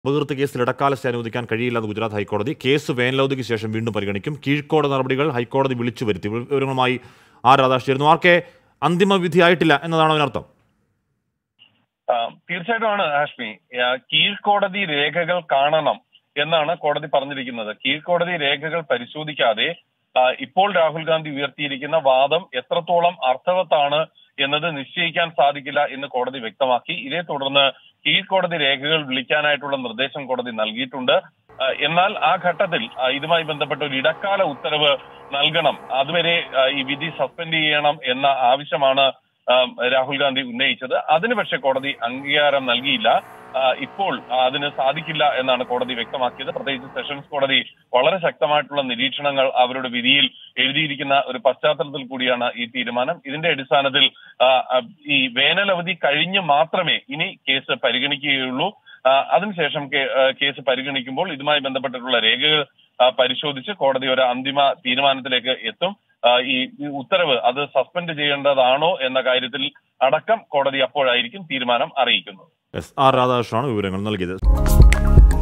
അപകീർത്തി കേസിൽ ഇടക്കാല സ്റ്റേ അനുവദിക്കാൻ കഴിയില്ലെന്ന് ഗുജറാത്ത് ഹൈക്കോടതി കേസ് വേനലവധിക്ക് ശേഷം വീണ്ടും പരിഗണിക്കും കീഴ്ക്കോടതി നടപടികൾ ഹൈക്കോടതി വിളിച്ചു വരുത്തി വിവരങ്ങളുമായി ആർ രാധാകൃഷ്ണൻ ആർ കെ അന്തിമ വിധിയായിട്ടില്ല എന്നതാണ് അതിനർത്ഥം ആ, തീർച്ചയായിട്ടുമാണ് ഹാഷ്മി ആ, കീഴ്ക്കോടതി രേഖകൾ കാണണം എന്നാണ് കോടതി പറഞ്ഞിരിക്കുന്നത് കീഴ്ക്കോടതി രേഖകൾ പരിശോധിക്കാതെ ആ, ഇപ്പോൾ രാഹുൽ ഗാന്ധി ഉയർത്തിയിരിക്കുന്ന വാദം എത്രത്തോളം അർത്ഥവത്താണ് എന്നത് നിശ്ചയിക്കാൻ സാധിക്കില്ല എന്ന് കോടതി വ്യക്തമാക്കി ഇതേ തുടർന്ന് കീഴ്ക്കോടതി രേഖകൾ വിളിക്കാനായിട്ടുള്ള നിർദ്ദേശം കോടതി നൽകിയിട്ടുണ്ട് ആ, എന്നാൽ ആ ഘട്ടത്തിൽ ആ, ഇതുമായി ബന്ധപ്പെട്ട ഒരു ഇടക്കാല ഉത്തരവ് നൽകണം അതുവരെ ആ, ഈ വിധി സസ്പെൻഡ് ചെയ്യണം എന്ന ആവശ്യമാണ് ആ, രാഹുൽ ഗാന്ധി ഉന്നയിച്ചത് അതിന് പക്ഷേ കോടതി അംഗീകാരം നൽകിയില്ല ആ, ഇപ്പോൾ ആ, അതിന് സാധിക്കില്ല എന്നാണ് കോടതി വ്യക്തമാക്കിയത് പ്രത്യേകിച്ച് സെഷൻസ് കോടതി വളരെ ശക്തമായിട്ടുള്ള നിരീക്ഷണങ്ങൾ അവരുടെ വിധിയിൽ എഴുതിയിരിക്കുന്ന ഒരു പശ്ചാത്തലത്തിൽ കൂടിയാണ് ഈ തീരുമാനം ഇതിന്റെ അടിസ്ഥാനത്തിൽ ആ, ആ, ഈ വേനലവധി കഴിഞ്ഞ് മാത്രമേ ഇനി കേസ് പരിഗണിക്കുകയുള്ളൂ ആ, അതിനുശേഷം കേ- ആ, കേസ് പരിഗണിക്കുമ്പോൾ ഇതുമായി ബന്ധപ്പെട്ടിട്ടുള്ള രേഖകൾ ആ, പരിശോധിച്ച് കോടതി ഒരു അന്തിമ തീരുമാനത്തിലേക്ക് എത്തും ആ, ഈ ഈ ഉത്തരവ് അത് സസ്പെൻഡ് ചെയ്യേണ്ടതാണോ എന്ന കാര്യത്തിൽ അടക്കം കോടതി അപ്പോഴായിരിക്കും തീരുമാനം അറിയിക്കുന്നത് എസ് ആർ രാധാകൃഷ്ണനാണ് വിവരങ്ങൾ നൽകിയത്